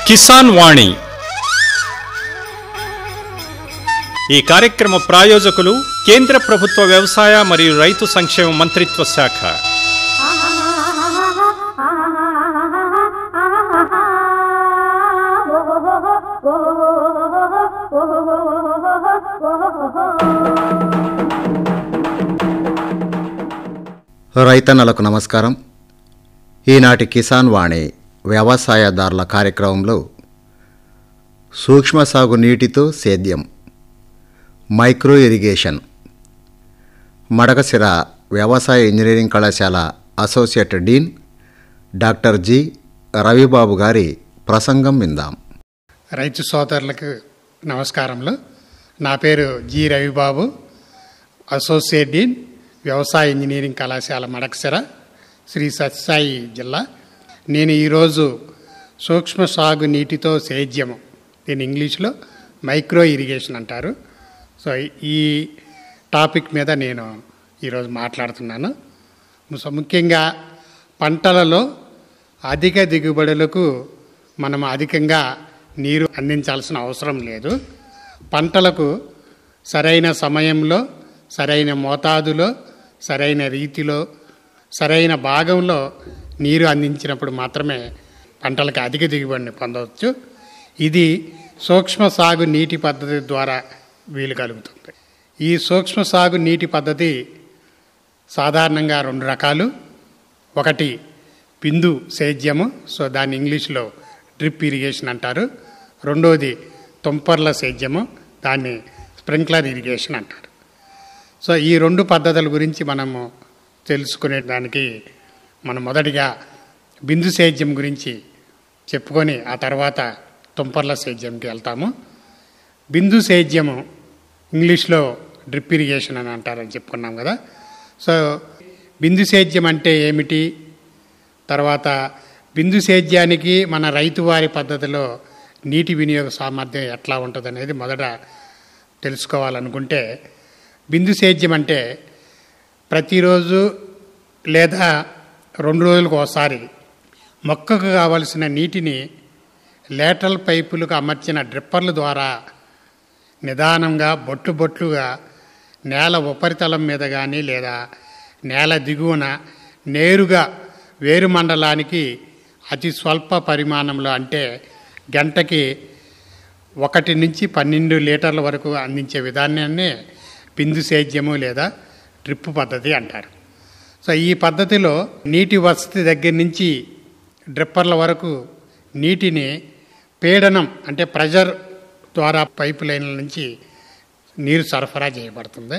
కిసాన్ వాణి ఈ కార్యక్రమ ప్రాయోజకులు కేంద్ర ప్రభుత్వ వ్యవసాయ మరియు రైతు సంక్షేమ మంత్రిత్వ శాఖ రైతన్నలకు నమస్కారం ఈనాటి కిసాన్ వాణి వ్యవసాయదారుల కార్యక్రమంలో సూక్ష్మ సాగు నీటితో సేద్యం మైక్రో ఇరిగేషన్ మడకసిర వ్యవసాయ ఇంజనీరింగ్ కళాశాల associate dean doctor G Ravibabu గారి ప్రసంగం విందాం రైతు సోదరులకు నమస్కారములు నా పేరు జి రవిబాబు అసోసియేట్ డీన్ వ్యవసాయ ఇంజనీరింగ్ కళాశాల మడకసిర శ్రీ సత్యసాయి జిల్లా నేను ఈరోజు సూక్ష్మ సాగు నీటితో సేద్యము దీని ఇంగ్లీష్లో మైక్రో ఇరిగేషన్ అంటారు సో ఈ టాపిక్ మీద నేను ఈరోజు మాట్లాడుతున్నాను సో ముఖ్యంగా పంటలలో అధిక దిగుబడులకు మనం అధికంగా నీరు అందించాల్సిన అవసరం లేదు పంటలకు సరైన సమయంలో సరైన మోతాదులో సరైన రీతిలో సరైన భాగంలో నీరు అందించినప్పుడు మాత్రమే పంటలకు అధిక దిగుబడిని పొందవచ్చు ఇది సూక్ష్మ సాగు నీటి పద్ధతి ద్వారా వీలు కలుగుతుంది ఈ సూక్ష్మ సాగు నీటి పద్ధతి సాధారణంగా రెండు రకాలు ఒకటి బిందు సేద్యము సో దాన్ని ఇంగ్లీష్లో డ్రిప్ ఇరిగేషన్ అంటారు రెండోది తుంపర్ల సేద్యము దాన్ని స్ప్రింక్లర్ ఇరిగేషన్ అంటారు సో ఈ రెండు పద్ధతుల గురించి మనము తెలుసుకునే దానికి మనం మొదటిగా బిందు సేద్యం గురించి చెప్పుకొని ఆ తర్వాత తుంపర్ల సేద్యంకి వెళ్తాము బిందు సేద్యము ఇంగ్లీష్లో డ్రిప్ ఇరిగేషన్ అని అంటారని చెప్పుకున్నాం కదా సో బిందు సేద్యం అంటే ఏమిటి తర్వాత బిందు సేద్యానికి మన రైతువారి పద్ధతిలో నీటి వినియోగ సామర్థ్యం ఎట్లా ఉంటుంది అనేది మొదట తెలుసుకోవాలనుకుంటే బిందు సేద్యం అంటే ప్రతిరోజు లేదా రెండు రోజులకు ఒకసారి మొక్కకు కావలసిన నీటిని లేటరల్ పైపులకు అమర్చిన డ్రిప్పర్ల ద్వారా నిదానంగా బొట్లు బొట్లుగా నేల ఉపరితలం మీద కానీ లేదా నేల దిగువన నేరుగా వేరు మండలానికి అతి స్వల్ప పరిమాణంలో అంటే గంటకి ఒకటి నుంచి పన్నెండు లీటర్ల వరకు అందించే విధానాన్నే బిందు సేద్యము లేదా డ్రిప్ పద్ధతి అంటారు సో ఈ పద్ధతిలో నీటి వసతి దగ్గర నుంచి డ్రిప్పర్ల వరకు నీటిని పీడనం అంటే ప్రెషర్ ద్వారా పైపు లైన్ల నుంచి నీరు సరఫరా చేయబడుతుంది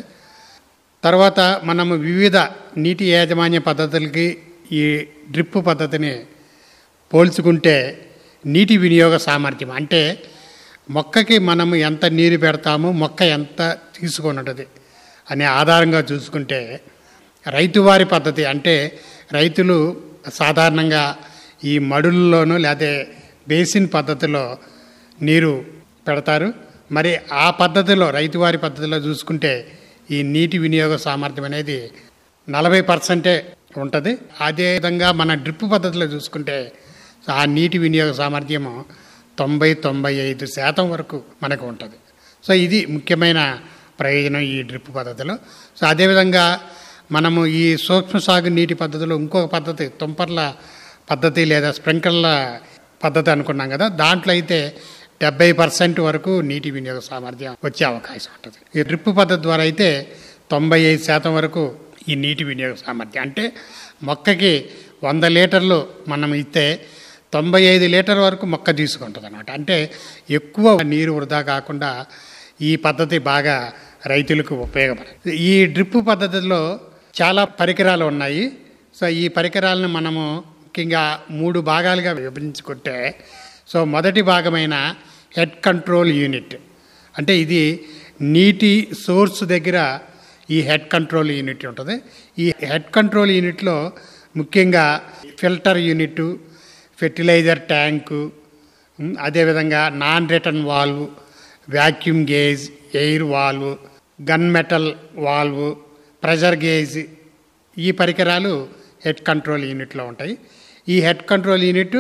తర్వాత మనము వివిధ నీటి యాజమాన్య పద్ధతులకి ఈ డ్రిప్ పద్ధతిని పోల్చుకుంటే నీటి వినియోగ సామర్థ్యం అంటే మొక్కకి మనము ఎంత నీరు పెడతామో మొక్క ఎంత తీసుకొని ఉంటుంది అనే ఆధారంగా చూసుకుంటే రైతువారి పద్ధతి అంటే రైతులు సాధారణంగా ఈ మడుల్లోనూ లేదా బేసిన్ పద్ధతిలో నీరు పెడతారు మరి ఆ పద్ధతిలో రైతువారి పద్ధతిలో చూసుకుంటే ఈ నీటి వినియోగ సామర్థ్యం అనేది నలభై పర్సెంటే ఉంటుంది అదేవిధంగా మన డ్రిప్ పద్ధతిలో చూసుకుంటే ఆ నీటి వినియోగ సామర్థ్యము తొంభై తొంభై ఐదు శాతం వరకు మనకు ఉంటుంది సో ఇది ముఖ్యమైన ప్రయోజనం ఈ డ్రిప్ పద్ధతిలో సో అదేవిధంగా మనము ఈ సూక్ష్మ సాగు నీటి పద్ధతిలో ఇంకొక పద్ధతి తుంపర్ల పద్ధతి లేదా స్ప్రింక్లర్ల పద్ధతి అనుకున్నాం కదా దాంట్లో అయితే డెబ్బై పర్సెంట్ వరకు నీటి వినియోగ సామర్థ్యం వచ్చే అవకాశం ఉంటుంది ఈ డ్రిప్ పద్ధతి ద్వారా అయితే తొంభై ఐదు శాతం వరకు ఈ నీటి వినియోగ సామర్థ్యం అంటే మొక్కకి వంద లీటర్లు మనం ఇస్తే తొంభై ఐదు లీటర్ వరకు మొక్క తీసుకుంటుంది అనమాట అంటే ఎక్కువ నీరు వృధా కాకుండా ఈ పద్ధతి బాగా రైతులకు ఉపయోగపడుతుంది ఈ డ్రిప్ పద్ధతిలో చాలా పరికరాలు ఉన్నాయి సో ఈ పరికరాలను మనము ముఖ్యంగా మూడు భాగాలుగా విభజించుకుంటే సో మొదటి భాగమైన హెడ్ కంట్రోల్ యూనిట్ అంటే ఇది నీటి సోర్స్ దగ్గర ఈ హెడ్ కంట్రోల్ యూనిట్ ఉంటుంది ఈ హెడ్ కంట్రోల్ యూనిట్లో ముఖ్యంగా filter unit fertilizer tank um, అదేవిధంగా non return valve vacuum gauge air valve gun metal valve pressure gauge ఈ పరికరాలు హెడ్ కంట్రోల్ యూనిట్లో ఉంటాయి ఈ హెడ్ కంట్రోల్ యూనిట్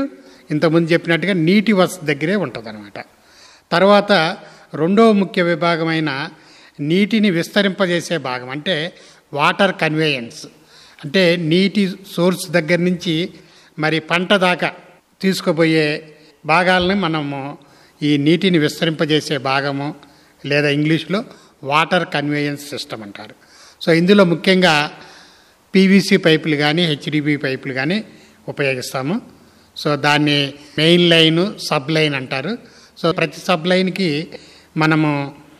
ఇంతకుముందు చెప్పినట్టుగా నీటి వసతి దగ్గరే ఉంటుంది తర్వాత రెండవ ముఖ్య విభాగమైన నీటిని విస్తరింపజేసే భాగం అంటే వాటర్ కన్వేయన్స్ అంటే నీటి సోర్స్ దగ్గర నుంచి మరి పంట దాకా తీసుకుపోయే భాగాలని మనము ఈ నీటిని విస్తరింపజేసే భాగము లేదా ఇంగ్లీష్లో వాటర్ కన్వేయన్స్ సిస్టమ్ అంటారు సో ఇందులో ముఖ్యంగా పీవీసీ పైపులు కానీ హెచ్డిబి పైపులు కానీ ఉపయోగిస్తాము సో దాన్ని మెయిన్ లైన్ సబ్ లైన్ అంటారు సో ప్రతి సబ్ లైన్కి మనము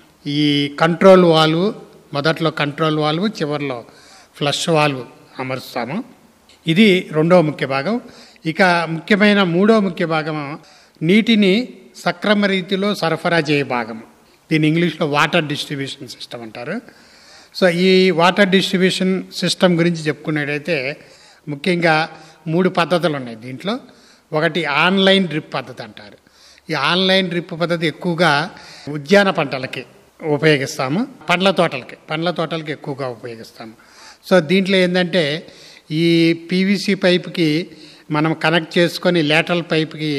ఈ కంట్రోల్ వాల్వ్ మొదట్లో కంట్రోల్ వాల్వ్ చివరిలో ఫ్లష్ వాల్వ్ అమరుస్తాము ఇది రెండవ ముఖ్య భాగం ఇక ముఖ్యమైన మూడో ముఖ్య భాగం నీటిని సక్రమ రీతిలో సరఫరా చేయే భాగం దీని ఇంగ్లీష్లో వాటర్ డిస్ట్రిబ్యూషన్ సిస్టమ్ అంటారు సో ఈ వాటర్ డిస్ట్రిబ్యూషన్ సిస్టమ్ గురించి చెప్పుకునేటైతే ముఖ్యంగా మూడు పద్ధతులు ఉన్నాయి దీంట్లో ఒకటి ఆన్లైన్ డ్రిప్ పద్ధతి అంటారు ఈ ఆన్లైన్ డ్రిప్ పద్ధతి ఎక్కువగా ఉద్యాన పంటలకి ఉపయోగిస్తాము పండ్ల తోటలకి పండ్ల తోటలకి ఎక్కువగా ఉపయోగిస్తాము సో దీంట్లో ఏంటంటే ఈ పీవీసీ పైప్కి మనం కనెక్ట్ చేసుకొని లేటరల్ పైప్కి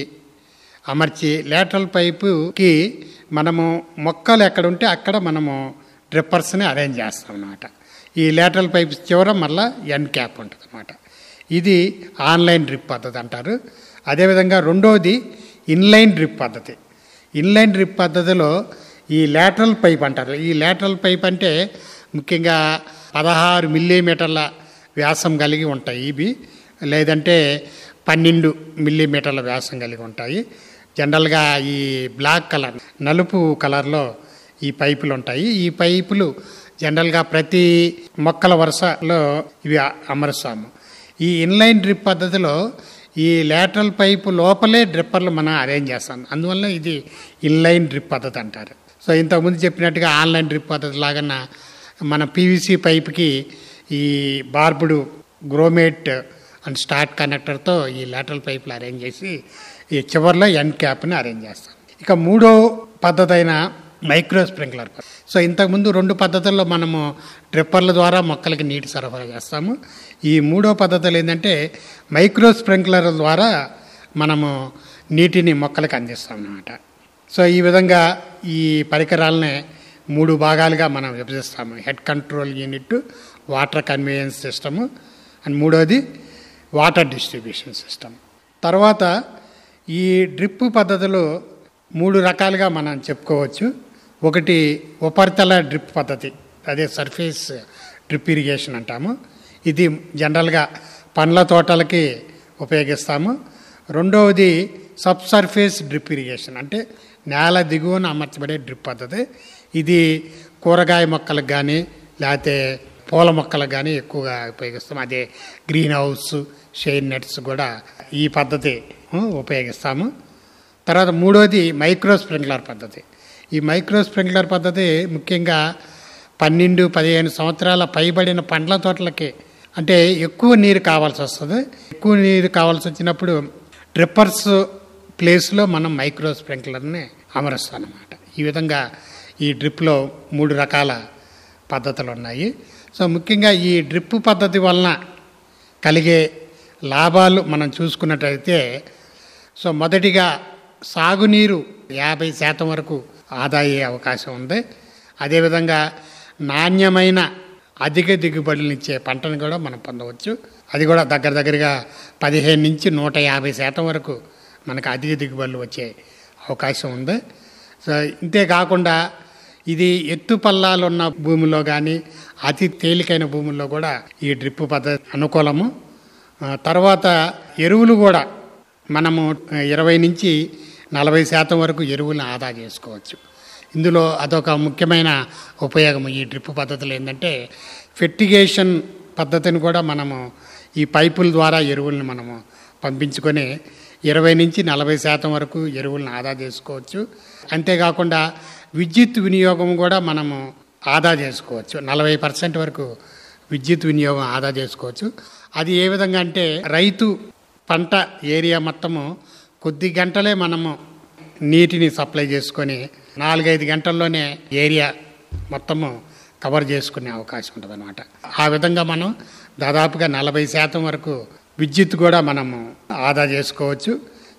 అమర్చి లేటరల్ పైపుకి మనము మొక్కలు ఎక్కడ ఉంటే అక్కడ మనము డ్రిప్పర్స్ని అరేంజ్ చేస్తాం అన్నమాట ఈ లేటరల్ పైప్ చివర మళ్ళీ ఎన్ క్యాప్ ఉంటుంది అనమాట ఇది ఆన్లైన్ డ్రిప్ పద్ధతి అంటారు అదేవిధంగా రెండోది ఇన్లైన్ డ్రిప్ పద్ధతి ఇన్లైన్ డ్రిప్ పద్ధతిలో ఈ లేటరల్ పైప్ అంటారు ఈ లేటరల్ పైప్ అంటే ముఖ్యంగా పదహారు మిల్లీమీటర్ల వ్యాసం కలిగి ఉంటాయి ఇవి లేదంటే పన్నెండు మిల్లీమీటర్ల వ్యాసం కలిగి ఉంటాయి జనరల్గా ఈ బ్లాక్ కలర్ నలుపు కలర్లో ఈ పైపులు ఉంటాయి ఈ పైపులు జనరల్గా ప్రతి మొక్కల వరుసలో ఇవి అమరుస్తాము ఈ ఇన్లైన్ డ్రిప్ పద్ధతిలో ఈ లేటరల్ పైపు లోపలే డ్రిప్పర్లు మనం అరేంజ్ చేస్తాం అందువల్ల ఇది ఇన్లైన్ డ్రిప్ పద్ధతి అంటారు సో ఇంతకుముందు చెప్పినట్టుగా ఆన్లైన్ డ్రిప్ పద్ధతి లాగా మన పీవీసీ పైప్కి ఈ బార్బుడు గ్రోమేట్ అండ్ స్టార్ట్ కనెక్టర్తో ఈ లేటరల్ పైపులు అరేంజ్ చేసి ఈ చివరిలో ఎండ్ క్యాప్ని అరేంజ్ చేస్తాం ఇక మూడో పద్ధతి అయిన మైక్రో స్ప్రింక్లర్ పద్ధతి. సో ఇంతకుముందు రెండు పద్ధతుల్లో మనము డ్రిప్పర్ల ద్వారా మొక్కలకి నీటి సరఫరా చేస్తాము ఈ మూడో పద్ధతులు ఏంటంటే మైక్రో స్ప్రింక్లర్ ద్వారా మనము నీటిని మొక్కలకు అందిస్తాం అన్నమాట సో ఈ విధంగా ఈ పరికరాలనే మూడు భాగాలుగా మనం విభజిస్తాము head control unit water conveyance system and మూడోది వాటర్ డిస్ట్రిబ్యూషన్ సిస్టమ్ తర్వాత ఈ డ్రిప్ పద్ధతిలో మూడు రకాలుగా మనం చెప్పుకోవచ్చు ఒకటి ఉపరితల డ్రిప్ పద్ధతి అదే సర్ఫేస్ డ్రిప్ ఇరిగేషన్ అంటాము ఇది జనరల్గా పండ్ల తోటలకి ఉపయోగిస్తాము రెండవది సబ్ సర్ఫేస్ డ్రిప్ ఇరిగేషన్ అంటే నేల దిగువన అమర్చబడే డ్రిప్ పద్ధతి ఇది కూరగాయ మొక్కలకు కానీ లేకపోతే పూల మొక్కలకు కానీ ఎక్కువగా ఉపయోగిస్తాం అదే గ్రీన్ హౌస్ షెయిన్ నెట్స్ కూడా ఈ పద్ధతి ఉ, ఉపయోగిస్తాము తర్వాత మూడోది మైక్రో స్ప్రింక్లర్ పద్ధతి ఈ మైక్రో స్ప్రింక్లర్ పద్ధతి ముఖ్యంగా పన్నెండు పదిహేను సంవత్సరాల పైబడిన పండ్ల తోటలకి అంటే ఎక్కువ నీరు కావాల్సి వస్తుంది ఎక్కువ నీరు కావాల్సి వచ్చినప్పుడు డ్రిప్పర్స్ ప్లేస్లో మనం మైక్రో స్ప్రింక్లర్ని అమరుస్తాం అన్నమాట ఈ విధంగా ఈ డ్రిప్లో మూడు రకాల పద్ధతులు ఉన్నాయి సో ముఖ్యంగా ఈ డ్రిప్ పద్ధతి వలన కలిగే లాభాలు మనం చూసుకున్నట్టయితే సో మొదటిగా సాగునీరు యాభై శాతం వరకు ఆదా అయ్యే అవకాశం ఉంది అదేవిధంగా నాణ్యమైన అధిక దిగుబడులు ఇచ్చే పంటను కూడా మనం పొందవచ్చు అది కూడా దగ్గర దగ్గరగా పదిహేను నుంచి నూట యాభై శాతం వరకు మనకు అధిక దిగుబడులు వచ్చే అవకాశం ఉంది సో ఇంతే కాకుండా ఇది ఎత్తు పల్లాలు ఉన్న భూమిలో కానీ అతి తేలికైన భూముల్లో కూడా ఈ డ్రిప్ పద్ధతి అనుకూలము ఆ, తర్వాత ఎరువులు కూడా మనము ఇరవై నుంచి నలభై శాతం వరకు ఎరువులను ఆదా చేసుకోవచ్చు ఇందులో అదొక ముఖ్యమైన ఉపయోగం ఈ డ్రిప్ పద్ధతులు ఏంటంటే ఫెర్టిగేషన్ పద్ధతిని కూడా మనము ఈ పైపుల ద్వారా ఎరువులను మనము పంపించుకొని ఇరవై నుంచి నలభై శాతం వరకు ఎరువులను ఆదా చేసుకోవచ్చు అంతేకాకుండా విద్యుత్ వినియోగం కూడా మనము ఆదా చేసుకోవచ్చు నలభై పర్సెంట్ వరకు విద్యుత్ వినియోగం ఆదా చేసుకోవచ్చు అది ఏ విధంగా అంటే రైతు పంట ఏరియా మొత్తము కొద్ది గంటలే మనము నీటిని సప్లై చేసుకొని నాలుగైదు గంటల్లోనే ఏరియా మొత్తము కవర్ చేసుకునే అవకాశం ఉంటుంది అనమాట ఆ విధంగా మనం దాదాపుగా నలభై శాతం వరకు విద్యుత్ కూడా మనము ఆదా చేసుకోవచ్చు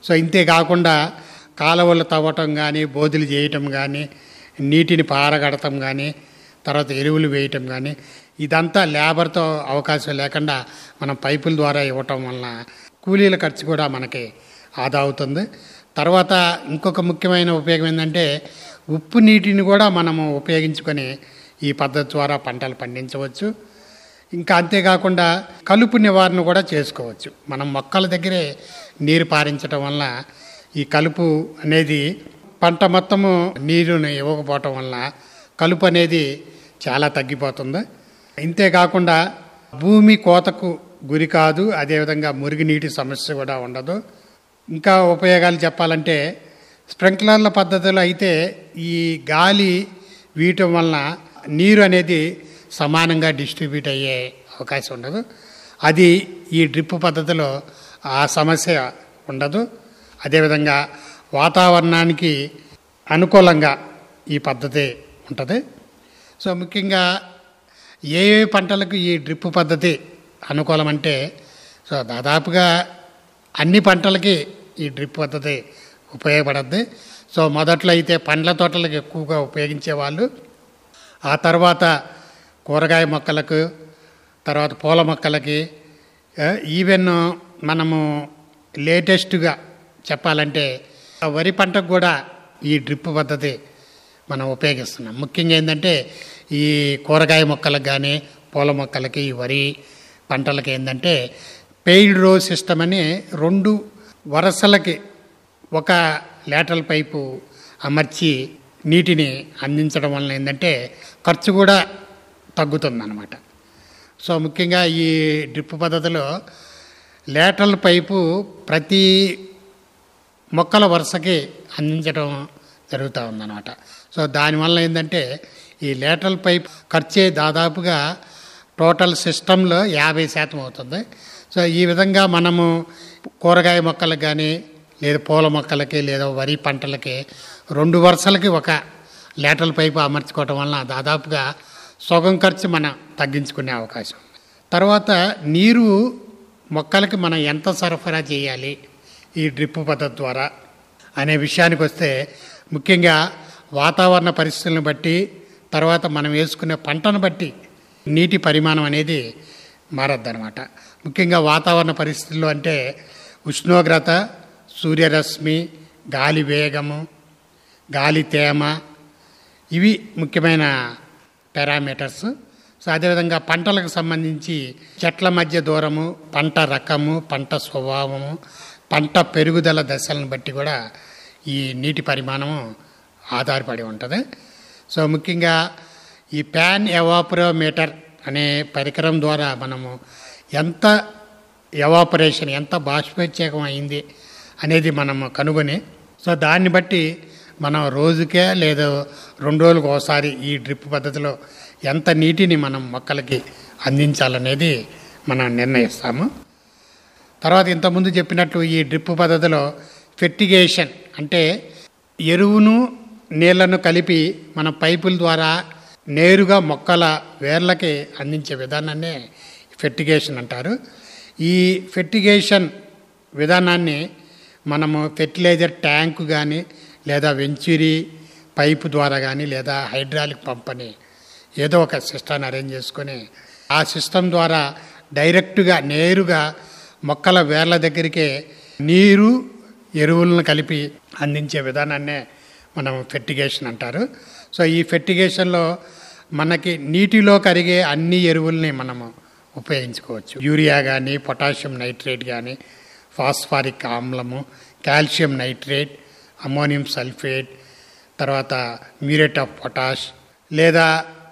సో ఇంతే కాకుండా కాలువలు తవ్వటం కానీ బోధులు చేయటం కానీ నీటిని పారగడటం కానీ తర్వాత ఎరువులు వేయటం కానీ ఇదంతా లేబర్తో అవకాశం లేకుండా మనం పైపుల ద్వారా ఇవ్వటం వలన కూలీల ఖర్చు కూడా మనకి ఆదా అవుతుంది తర్వాత ఇంకొక ముఖ్యమైన ఉపయోగం ఏంటంటే ఉప్పు నీటిని కూడా మనము ఉపయోగించుకొని ఈ పద్ధతి ద్వారా పంటలు పండించవచ్చు ఇంకా అంతేకాకుండా కలుపు నివారణ కూడా చేసుకోవచ్చు మనం మొక్కల దగ్గరే నీరు పారించడం వల్ల ఈ కలుపు అనేది పంట మొత్తము నీరుని ఇవ్వకపోవటం వల్ల కలుపు అనేది చాలా తగ్గిపోతుంది ఇంతేకాకుండా భూమి కోతకు గురి కాదు అదేవిధంగా మురుగునీటి సమస్య కూడా ఉండదు ఇంకా ఉపయోగాలు చెప్పాలంటే స్ప్రింక్లర్ల పద్ధతిలో అయితే ఈ గాలి వీయటం వలన నీరు అనేది సమానంగా డిస్ట్రిబ్యూట్ అయ్యే అవకాశం ఉండదు అది ఈ డ్రిప్ పద్ధతిలో ఆ సమస్య ఉండదు అదేవిధంగా వాతావరణానికి అనుకూలంగా ఈ పద్ధతి ఉంటుంది సో ముఖ్యంగా ఏ ఏ పంటలకు ఈ డ్రిప్ పద్ధతి అనుకూలం అంటే సో దాదాపుగా అన్ని పంటలకి ఈ డ్రిప్ పద్ధతి ఉపయోగపడద్ది సో మొదట్లో అయితే పండ్ల తోటలకు ఎక్కువగా ఉపయోగించేవాళ్ళు ఆ తర్వాత కూరగాయ మొక్కలకు తర్వాత పూల మొక్కలకి ఆ, ఈవెన్ మనము లేటెస్ట్గా చెప్పాలంటే ఆ వరి పంటకు కూడా ఈ డ్రిప్ పద్ధతి మనం ఉపయోగిస్తున్నాం ముఖ్యంగా ఏంటంటే ఈ కూరగాయ మొక్కలకు కానీ పూల మొక్కలకి ఈ వరి పంటలకి ఏంటంటే పెయిడ్ రో సిస్టమ్ అని రెండు వరసలకి ఒక లేటరల్ పైపు అమర్చి నీటిని అందించడం వలన ఏంటంటే ఖర్చు కూడా తగ్గుతుందన్నమాట సో ముఖ్యంగా ఈ డ్రిప్ పద్ధతిలో లేటరల్ పైపు ప్రతి మొక్కల వరుసకి అందించడం జరుగుతూ ఉందన్నమాట సో దానివల్ల ఏంటంటే ఈ లేటరల్ పైప్ ఖర్చే దాదాపుగా టోటల్ సిస్టంలో యాభై శాతం అవుతుంది సో ఈ విధంగా మనము కూరగాయ మొక్కలకు కానీ లేదా పూల మొక్కలకి లేదా వరి పంటలకి రెండు వరుసలకి ఒక లేటరల్ పైపు అమర్చుకోవటం వలన దాదాపుగా సగం ఖర్చు మనం తగ్గించుకునే అవకాశం ఉంది తర్వాత నీరు మొక్కలకి మనం ఎంత సరఫరా చేయాలి ఈ డ్రిప్ పద్ధతి ద్వారా అనే విషయానికి వస్తే ముఖ్యంగా వాతావరణ పరిస్థితులను బట్టి తర్వాత మనం వేసుకునే పంటను బట్టి నీటి పరిమాణం అనేది మారద్దనమాట ముఖ్యంగా వాతావరణ పరిస్థితుల్లో అంటే ఉష్ణోగ్రత సూర్యరశ్మి గాలి వేగము గాలి తేమ ఇవి ముఖ్యమైన పారామీటర్స్ సో అదేవిధంగా పంటలకు సంబంధించి చెట్ల మధ్య దూరము పంట రకము పంట స్వభావము పంట పెరుగుదల దశలను బట్టి కూడా ఈ నీటి పరిమాణము ఆధారపడి ఉంటుంది సో ముఖ్యంగా ఈ ప్యాన్ ఎవాపరోమీటర్ అనే పరికరం ద్వారా మనము ఎంత ఎవాపరేషన్ ఎంత బాష్పోత్సేకం అయింది అనేది మనము కనుగొని సో దాన్ని బట్టి మనం రోజుకే లేదా రెండు రోజులకు ఒకసారి ఈ డ్రిప్ పద్ధతిలో ఎంత నీటిని మనం మొక్కలకి అందించాలనేది మనం నిర్ణయిస్తాము తర్వాత ఇంతకుముందు చెప్పినట్లు ఈ డ్రిప్ పద్ధతిలో ఫెర్టిగేషన్ అంటే ఎరువును నీళ్లను కలిపి మన పైపుల ద్వారా నేరుగా మొక్కల వేర్లకి అందించే విధానాన్నే ఫెర్టిగేషన్ అంటారు ఈ ఫెర్టిగేషన్ విధానాన్ని మనము ఫెర్టిలైజర్ ట్యాంకు కానీ లేదా వెంచురీ పైపు ద్వారా కానీ లేదా హైడ్రాలిక్ పంప్ అని ఏదో ఒక సిస్టాన్ని అరేంజ్ చేసుకొని ఆ సిస్టమ్ ద్వారా డైరెక్ట్గా నేరుగా మొక్కల వేర్ల దగ్గరికే నీరు ఎరువులను కలిపి అందించే విధానాన్నే మనం ఫెర్టిగేషన్ అంటారు సో ఈ ఫెర్టిగేషన్లో మనకి నీటిలో కరిగే అన్ని ఎరువుల్ని మనము ఉపయోగించుకోవచ్చు యూరియా కానీ పొటాషియం నైట్రేట్ కానీ ఫాస్ఫారిక్ ఆమ్లము కాల్షియం నైట్రేట్ అమోనియం సల్ఫేట్ తర్వాత మ్యూరేట్ ఆఫ్ పొటాష్ లేదా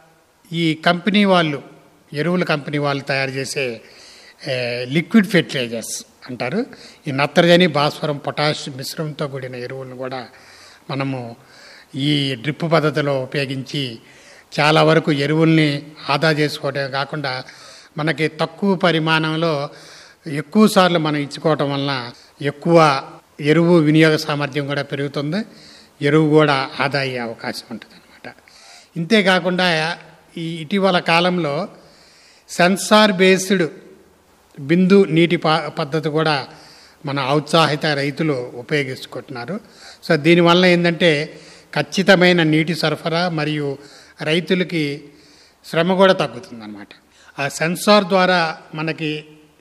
ఈ కంపెనీ వాళ్ళు ఎరువుల కంపెనీ వాళ్ళు తయారు చేసే ఏ, లిక్విడ్ ఫెర్టిలైజర్స్ అంటారు ఈ నత్రజని భాస్వరం పొటాష్ మిశ్రమంతో కూడిన ఎరువులను కూడా మనము ఈ డ్రిప్ పద్ధతిలో ఉపయోగించి చాలా వరకు ఎరువుల్ని ఆదా చేసుకోవడమే కాకుండా మనకి తక్కువ పరిమాణంలో ఎక్కువ సార్లు మనం ఇచ్చుకోవటం వలన ఎక్కువ ఎరువు వినియోగ సామర్థ్యం కూడా పెరుగుతుంది ఎరువు కూడా ఆదా అయ్యే అవకాశం ఉంటుంది అనమాట ఇంతేకాకుండా ఈ ఇటీవల కాలంలో సెన్సార్ బేస్డ్ బిందు నీటి పా పద్ధతి కూడా మన ఔత్సాహిత రైతులు ఉపయోగించుకుంటున్నారు సో దీనివల్ల ఏంటంటే ఖచ్చితమైన నీటి సరఫరా మరియు రైతులకి శ్రమ కూడా తగ్గుతుందన్నమాట ఆ సెన్సార్ ద్వారా మనకి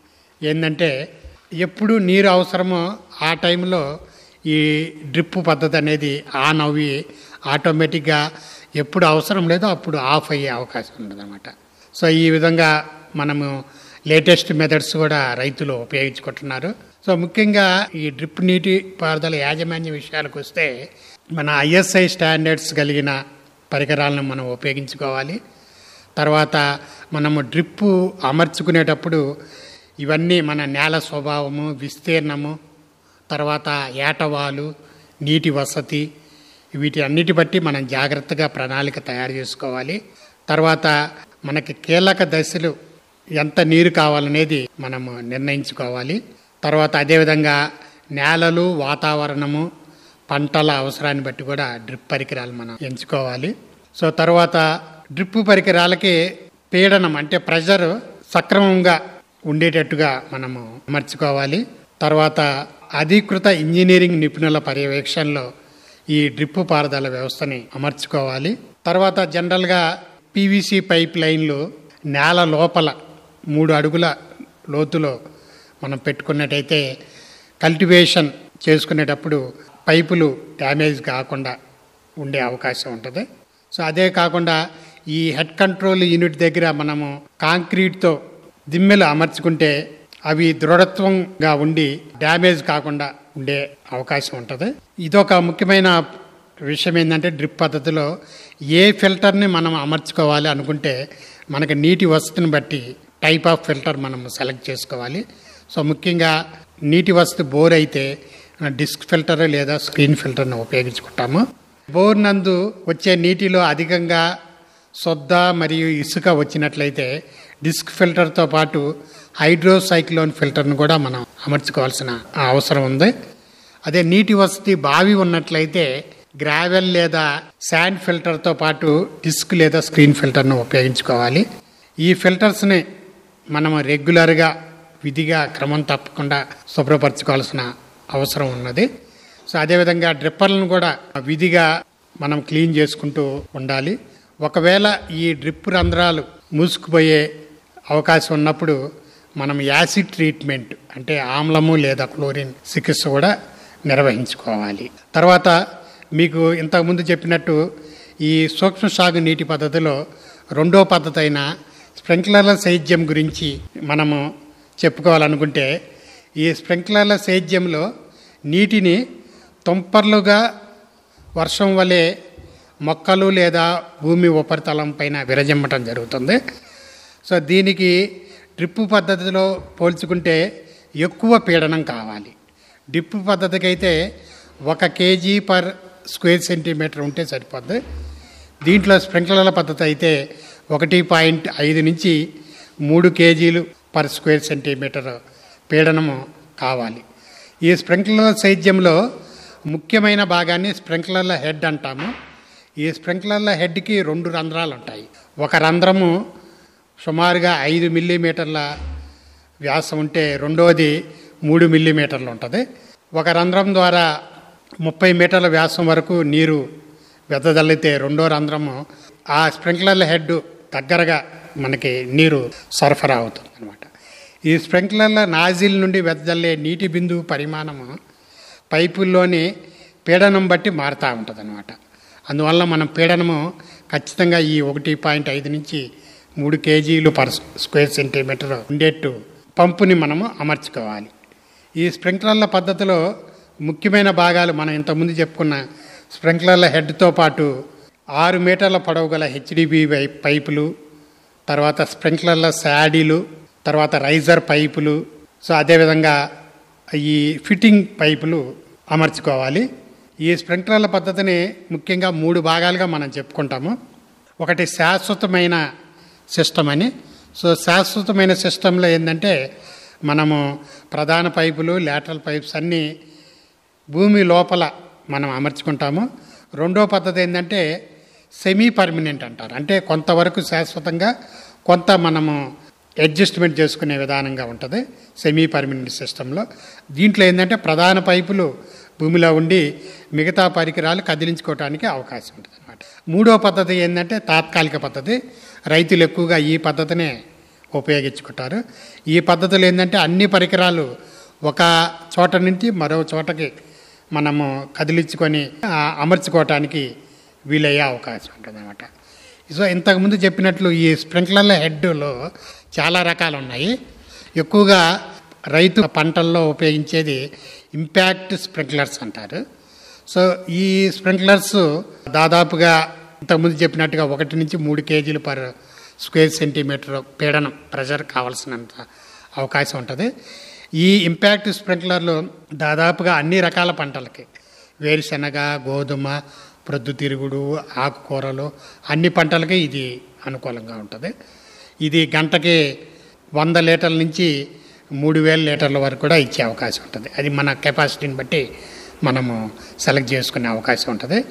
ఏంటంటే ఎప్పుడు నీరు అవసరమో ఆ టైంలో ఈ డ్రిప్ పద్ధతి అనేది ఆన్ అవి ఆటోమేటిక్గా ఎప్పుడు అవసరం లేదో అప్పుడు ఆఫ్ అయ్యే అవకాశం ఉండదన్నమాట సో ఈ విధంగా మనము లేటెస్ట్ మెథడ్స్ కూడా రైతులు ఉపయోగించుకుంటున్నారు సో ముఖ్యంగా ఈ డ్రిప్ నీటి పారుదల యాజమాన్య విషయాలకు వస్తే మన ఐఎస్ఐ స్టాండర్డ్స్ కలిగిన పరికరాలను మనం ఉపయోగించుకోవాలి తర్వాత మనము డ్రిప్పు అమర్చుకునేటప్పుడు ఇవన్నీ మన నేల స్వభావము విస్తీర్ణము తర్వాత ఏటవాలు నీటి వసతి వీటి అన్నిటి బట్టి మనం జాగ్రత్తగా ప్రణాళిక తయారు చేసుకోవాలి తర్వాత మనకి కీలక దశలు ఎంత నీరు కావాలనేది మనము నిర్ణయించుకోవాలి తర్వాత అదేవిధంగా నేలలు వాతావరణము పంటల అవసరాన్ని బట్టి కూడా డ్రిప్ పరికరాలు మనం ఎంచుకోవాలి సో తర్వాత డ్రిప్ పరికరాలకి పీడనం అంటే ప్రెషర్ సక్రమంగా ఉండేటట్టుగా మనము అమర్చుకోవాలి తర్వాత అధీకృత ఇంజనీరింగ్ నిపుణుల పర్యవేక్షణలో ఈ డ్రిప్ పారుదల వ్యవస్థని అమర్చుకోవాలి తర్వాత జనరల్గా పీవీసీ పైప్ లైన్లు నేల లోపల మూడు అడుగుల లోతులో మనం పెట్టుకున్నట్టయితే కల్టివేషన్ చేసుకునేటప్పుడు పైపులు డ్యామేజ్ కాకుండా ఉండే అవకాశం ఉంటుంది సో అదే కాకుండా ఈ హెడ్ కంట్రోల్ యూనిట్ దగ్గర మనము కాంక్రీట్తో దిమ్మెలు అమర్చుకుంటే అవి దృఢత్వంగా ఉండి డ్యామేజ్ కాకుండా ఉండే అవకాశం ఉంటుంది ఇదొక ముఖ్యమైన విషయం ఏంటంటే డ్రిప్ పద్ధతిలో ఏ ఫిల్టర్ని మనం అమర్చుకోవాలి అనుకుంటే మనకి నీటి వసతిని బట్టి టైప్ ఆఫ్ ఫిల్టర్ మనం సెలెక్ట్ చేసుకోవాలి సో ముఖ్యంగా నీటి వసతి బోర్ అయితే డిస్క్ ఫిల్టర్ లేదా స్క్రీన్ ఫిల్టర్ని ఉపయోగించుకుంటాము బోర్ నందు వచ్చే నీటిలో అధికంగా సొద్ద మరియు ఇసుక వచ్చినట్లయితే డిస్క్ ఫిల్టర్తో పాటు హైడ్రోసైక్లోన్ ఫిల్టర్ను కూడా మనం అమర్చుకోవాల్సిన అవసరం ఉంది అదే నీటి వసతి బావి ఉన్నట్లయితే గ్రావెల్ లేదా శాండ్ ఫిల్టర్తో పాటు డిస్క్ లేదా స్క్రీన్ ఫిల్టర్ను ఉపయోగించుకోవాలి ఈ ఫిల్టర్స్ని మనం రెగ్యులర్గా విధిగా క్రమం తప్పకుండా శుభ్రపరచుకోవాల్సిన అవసరం ఉన్నది సో అదేవిధంగా డ్రిప్పర్లను కూడా విధిగా మనం క్లీన్ చేసుకుంటూ ఉండాలి ఒకవేళ ఈ డ్రిప్ రంధ్రాలు మూసుకుపోయే అవకాశం ఉన్నప్పుడు మనం యాసిడ్ ట్రీట్మెంట్ అంటే ఆమ్లము లేదా క్లోరిన్ చికిత్స కూడా నిర్వహించుకోవాలి తర్వాత మీకు ఇంతకుముందు చెప్పినట్టు ఈ సూక్ష్మ సాగు నీటి పద్ధతిలో రెండో పద్ధతి అయిన స్ప్రింక్లర్ల సేద్యం గురించి మనము చెప్పుకోవాలనుకుంటే ఈ స్ప్రింక్లర్ల సేద్యంలో నీటిని తుంపర్లుగా వర్షం వలె మొక్కలు లేదా భూమి ఉపరితలం పైన విరజిమ్మటం జరుగుతుంది సో దీనికి డ్రిప్ పద్ధతిలో పోల్చుకుంటే ఎక్కువ పీడనం కావాలి డ్రిప్ పద్ధతికి అయితే ఒక కేజీ పర్ స్క్వేర్ సెంటీమీటర్ ఉంటే సరిపోద్ది దీంట్లో స్ప్రింక్లర్ల పద్ధతి అయితే ఒకటి పాయింట్ ఐదు నుంచి మూడు కేజీలు పర్ స్క్వేర్ సెంటీమీటర్ పీడనము కావాలి ఈ స్ప్రింక్లర్ల సేద్యంలో ముఖ్యమైన భాగాన్ని స్ప్రింక్లర్ల హెడ్ అంటాము ఈ స్ప్రింక్లర్ల హెడ్కి రెండు రంధ్రాలు ఉంటాయి ఒక రంధ్రము సుమారుగా ఐదు మిల్లీమీటర్ల వ్యాసం ఉంటే రెండవది మూడు మిల్లీమీటర్లు ఉంటుంది ఒక రంధ్రం ద్వారా ముప్పై మీటర్ల వ్యాసం వరకు నీరు వెదజల్లితే రెండో రంధ్రము ఆ స్ప్రింక్లర్ల హెడ్ దగ్గరగా మనకి నీరు సరఫరా అవుతుంది అనమాట ఈ స్ప్రింక్లర్ల నాజిల్ నుండి వెదజల్లే నీటి బిందువు పరిమాణము పైపుల్లోని పీడనం బట్టి మారుతూ ఉంటుంది అనమాట అందువల్ల మనం పీడనము ఖచ్చితంగా ఈ ఒకటి పాయింట్ ఐదు నుంచి మూడు కేజీలు పర్ స్క్వేర్ సెంటీమీటర్ ఉండేట్టు పంపుని మనము అమర్చుకోవాలి ఈ స్ప్రింక్లర్ల పద్ధతిలో ముఖ్యమైన భాగాలు మనం ఇంతకుముందు చెప్పుకున్న స్ప్రింక్లర్ల హెడ్తో పాటు ఆరు మీటర్ల పొడవు గల హెచ్డిబి పైపులు తర్వాత స్ప్రింక్లర్ల శాడీలు తర్వాత రైజర్ పైపులు సో అదేవిధంగా ఈ ఫిట్టింగ్ పైపులు అమర్చుకోవాలి ఈ స్ప్రింక్లర్ల పద్ధతిని ముఖ్యంగా మూడు భాగాలుగా మనం చెప్పుకుంటాము ఒకటి శాశ్వతమైన సిస్టమ్ అని సో శాశ్వతమైన సిస్టంలో ఏంటంటే మనము ప్రధాన పైపులు లేటరల్ పైప్స్ అన్నీ భూమి లోపల మనం అమర్చుకుంటాము రెండో పద్ధతి ఏంటంటే సెమీ పర్మనెంట్ అంటారు అంటే కొంతవరకు శాశ్వతంగా కొంత మనము అడ్జస్ట్మెంట్ చేసుకునే విధానంగా ఉంటుంది సెమీ పర్మనెంట్ సిస్టంలో దీంట్లో ఏంటంటే ప్రధాన పైపులు భూమిలో ఉండి మిగతా పరికరాలు కదిలించుకోవడానికి అవకాశం ఉంటుంది అనమాట మూడో పద్ధతి ఏంటంటే తాత్కాలిక పద్ధతి రైతులు ఎక్కువగా ఈ పద్ధతినే ఉపయోగించుకుంటారు ఈ పద్ధతులు ఏంటంటే అన్ని పరికరాలు ఒక చోట నుంచి మరో చోటకి మనము కదిలించుకొని ఆ, అమర్చుకోవటానికి వీలయ్యే అవకాశం ఉంటుంది అనమాట సో ఇంతకుముందు చెప్పినట్లు ఈ స్ప్రింక్లర్ల హెడ్లో చాలా రకాలు ఉన్నాయి ఎక్కువగా రైతు పంటల్లో ఉపయోగించేది ఇంపాక్ట్ స్ప్రింక్లర్స్ అంటారు సో ఈ స్ప్రింక్లర్స్ దాదాపుగా ఇంతకుముందు చెప్పినట్టుగా ఒకటి నుంచి మూడు కేజీలు పర్ స్క్వేర్ సెంటీమీటర్ పీడనం ప్రెషర్ కావాల్సినంత అవకాశం ఉంటుంది ఈ ఇంపాక్ట్ స్ప్రింక్లర్లు దాదాపుగా అన్ని రకాల పంటలకి వేరుశనగ గోధుమ ప్రొద్దుతిరుగుడు ఆకుకూరలు అన్ని పంటలకి ఇది అనుకూలంగా ఉంటుంది ఇది గంటకి వంద లీటర్ల నుంచి మూడు వేల లీటర్ల వరకు కూడా ఇచ్చే అవకాశం ఉంటుంది అది మన కెపాసిటీని బట్టి మనము సెలెక్ట్ చేసుకునే అవకాశం ఉంటుంది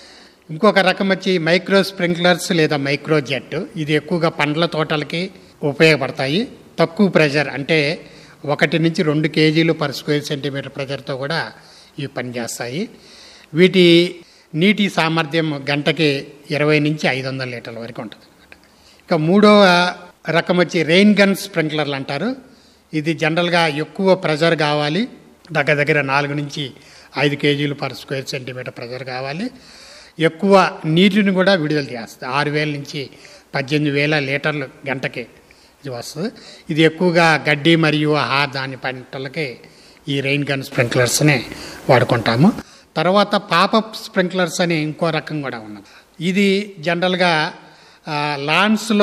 ఇంకొక రకం వచ్చి మైక్రో స్ప్రింక్లర్స్ లేదా మైక్రో జెట్ ఇది ఎక్కువగా పండ్ల తోటలకి ఉపయోగపడతాయి తక్కువ ప్రెషర్ అంటే ఒకటి నుంచి రెండు కేజీలు పర్ స్క్వేర్ సెంటీమీటర్ ప్రెషర్తో కూడా ఇవి పనిచేస్తాయి వీటి నీటి సామర్థ్యం గంటకి ఇరవై నుంచి ఐదు వందల లీటర్ల వరకు ఉంటుంది అనమాట ఇక మూడవ రకం వచ్చి రెయిన్ గన్ స్ప్రింక్లర్లు అంటారు ఇది జనరల్గా ఎక్కువ ప్రెషర్ కావాలి దగ్గర దగ్గర నాలుగు నుంచి ఐదు కేజీలు పర్ స్క్వేర్ సెంటీమీటర్ ప్రెషర్ కావాలి ఎక్కువ నీటిని కూడా విడుదల చేస్తుంది ఆరు వేల నుంచి పద్దెనిమిది వేల లీటర్లు గంటకి ఇది వస్తుంది ఇది ఎక్కువగా గడ్డి మరియు ఆహార ధాన్య పంటలకి ఈ రెయిన్ గన్ స్ప్రింక్లర్స్నే వాడుకుంటాము తర్వాత పాపప్ స్ప్రింక్లర్స్ అని ఇంకో రకం కూడా ఉన్నది ఇది జనరల్గా ఆ, లాన్స్లో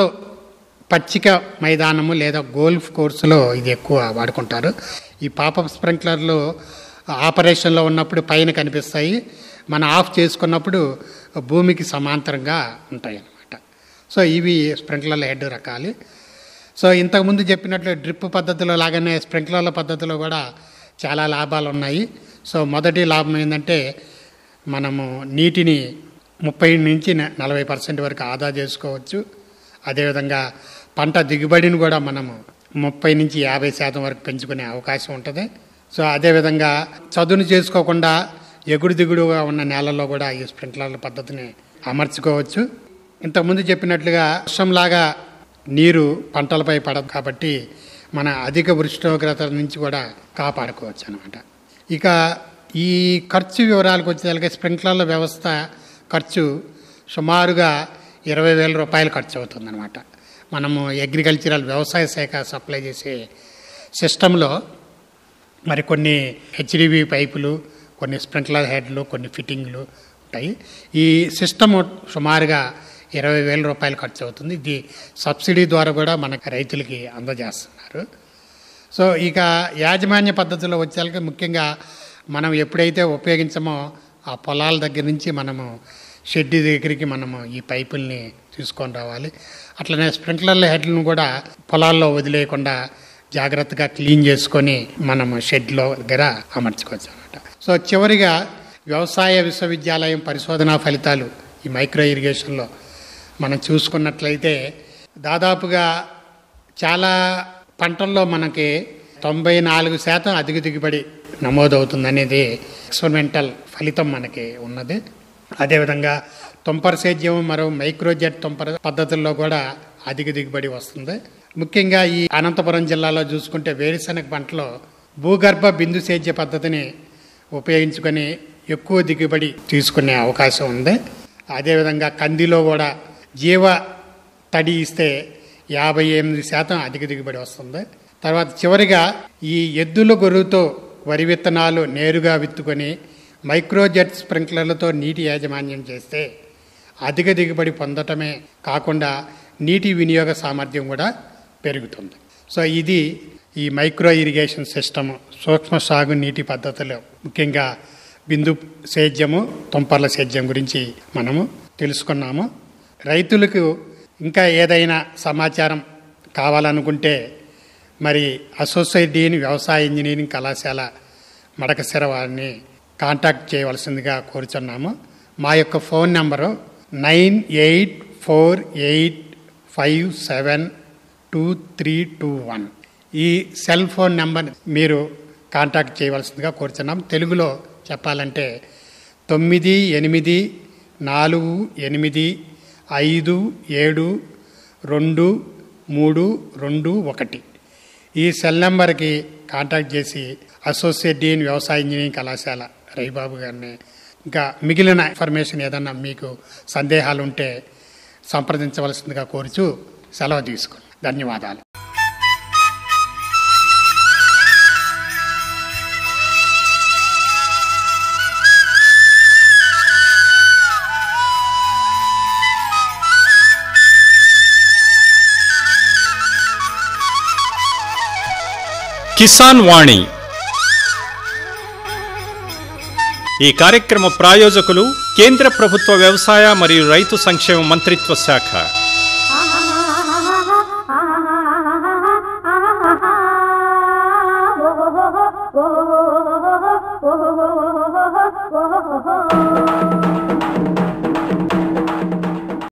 పచ్చిక మైదానము లేదా గోల్ఫ్ కోర్సులో ఇది ఎక్కువ వాడుకుంటారు ఈ పాపప్ స్ప్రింక్లర్లు ఆపరేషన్లో ఉన్నప్పుడు పైన కనిపిస్తాయి మనం ఆఫ్ చేసుకున్నప్పుడు భూమికి సమాంతరంగా ఉంటాయి అన్నమాట సో ఇవి స్ప్రింక్లర్ల హెడ్ రకాలు సో ఇంతకుముందు చెప్పినట్లు డ్రిప్ పద్ధతిలో లాగానే స్ప్రింక్లర్ల పద్ధతిలో కూడా చాలా లాభాలు ఉన్నాయి సో మొదటి లాభం ఏంటంటే మనము నీటిని ముప్పై నుంచి న- నలభై పర్సెంట్ వరకు ఆదా చేసుకోవచ్చు అదేవిధంగా పంట దిగుబడిని కూడా మనము ముప్పై నుంచి యాభై శాతం వరకు పెంచుకునే అవకాశం ఉంటుంది సో అదేవిధంగా చదును చేసుకోకుండా ఎగుడు దిగుడుగా ఉన్న నేలలో కూడా ఈ స్ప్రింక్లర్ల పద్ధతిని అమర్చుకోవచ్చు ఇంతకుముందు చెప్పినట్లుగా వర్షంలాగా నీరు పంటలపై పడదు కాబట్టి మన అధిక ఉష్ణోగ్రతల నుంచి కూడా కాపాడుకోవచ్చు అనమాట ఇక ఈ ఖర్చు వివరాలకు వచ్చేసరికి స్ప్రింక్లర్ల వ్యవస్థ ఖర్చు సుమారుగా ఇరవై వేల రూపాయలు ఖర్చు అవుతుందన్నమాట మనము అగ్రికల్చరల్ వ్యవసాయ శాఖ సప్లై చేసే సిస్టంలో మరి కొన్ని హెచ్డివి పైపులు కొన్ని స్ప్రింక్లర్ హెడ్లు కొన్ని ఫిట్టింగ్లు ఉంటాయి ఈ సిస్టమ్ సుమారుగా ఇరవై వేల రూపాయలు ఖర్చు అవుతుంది ఇది సబ్సిడీ ద్వారా కూడా మనకు రైతులకి అందజేస్తున్నారు సో ఇక యాజమాన్య పద్ధతిలో వచ్చేసరికి ముఖ్యంగా మనం ఎప్పుడైతే ఉపయోగించమో ఆ పొలాల దగ్గర నుంచి మనము షెడ్ దగ్గరికి మనము ఈ పైపుల్ని తీసుకొని రావాలి అట్లనే స్ప్రింక్లర్ల హెడ్లను కూడా పొలాల్లో వదిలేయకుండా జాగ్రత్తగా క్లీన్ చేసుకొని మనము షెడ్లో దగ్గర అమర్చుకోవచ్చు అనమాట సో చివరిగా వ్యవసాయ విశ్వవిద్యాలయం పరిశోధనా ఫలితాలు ఈ మైక్రో ఇరిగేషన్లో మనం చూసుకున్నట్లయితే దాదాపుగా చాలా పంటల్లో మనకి తొంభై నాలుగు శాతం అధిక దిగుబడి నమోదవుతుందనేది ఎక్స్పెరిమెంటల్ ఫలితం మనకి ఉన్నది అదేవిధంగా తుంపర సేద్యం మరో మైక్రోజెట్ తుంపర పద్ధతుల్లో కూడా అధిక దిగుబడి వస్తుంది ముఖ్యంగా ఈ అనంతపురం జిల్లాలో చూసుకుంటే వేరుశనగ పంటలో భూగర్భ బిందు సేద్య పద్ధతిని ఉపయోగించుకొని ఎక్కువ దిగుబడి తీసుకునే అవకాశం ఉంది అదేవిధంగా కందిలో కూడా జీవ తడి ఇస్తే యాభై ఎనిమిది శాతం అధిక దిగుబడి వస్తుంది తర్వాత చివరిగా ఈ ఎద్దుల గొర్రుతో వరి విత్తనాలు నేరుగా విత్తుకొని మైక్రోజెట్ స్ప్రింక్లర్లతో నీటి యాజమాన్యం చేస్తే అధిక దిగుబడి పొందటమే కాకుండా నీటి వినియోగ సామర్థ్యం కూడా పెరుగుతుంది సో ఇది ఈ మైక్రో ఇరిగేషన్ సిస్టమ్ సూక్ష్మ సాగు నీటి పద్ధతులు ముఖ్యంగా బిందు సేద్యము తుంపర్ల సేద్యం గురించి మనము తెలుసుకున్నాము రైతులకు ఇంకా ఏదైనా సమాచారం కావాలనుకుంటే మరి అసోసియేట్ డీన్ వ్యవసాయ ఇంజనీరింగ్ కళాశాల మడకశిర వారిని కాంటాక్ట్ చేయవలసిందిగా కోరుచున్నాము మా యొక్క phone number nine eight four eight five seven two three two one ఈ సెల్ ఫోన్ నెంబర్ మీరు కాంటాక్ట్ చేయవలసిందిగా కోరుతున్నాం తెలుగులో చెప్పాలంటే తొమ్మిది ఎనిమిది నాలుగు ఎనిమిది ఐదు ఏడు రెండు మూడు రెండు ఒకటి ఈ సెల్ నెంబర్కి కాంటాక్ట్ చేసి అసోసియేట్ డీన్ వ్యవసాయ ఇంజనీరింగ్ కళాశాల రవిబాబు గారిని ఇంకా మిగిలిన ఇన్ఫర్మేషన్ ఏదన్నా మీకు సందేహాలు ఉంటే సంప్రదించవలసిందిగా కోరుచు సెలవు తీసుకుని ధన్యవాదాలు కిసాన్ వాణి ఈ కార్యక్రమ ప్రాయోజకులు కేంద్ర ప్రభుత్వ వ్యవసాయ మరియు రైతు సంక్షేమ మంత్రిత్వ శాఖ Oh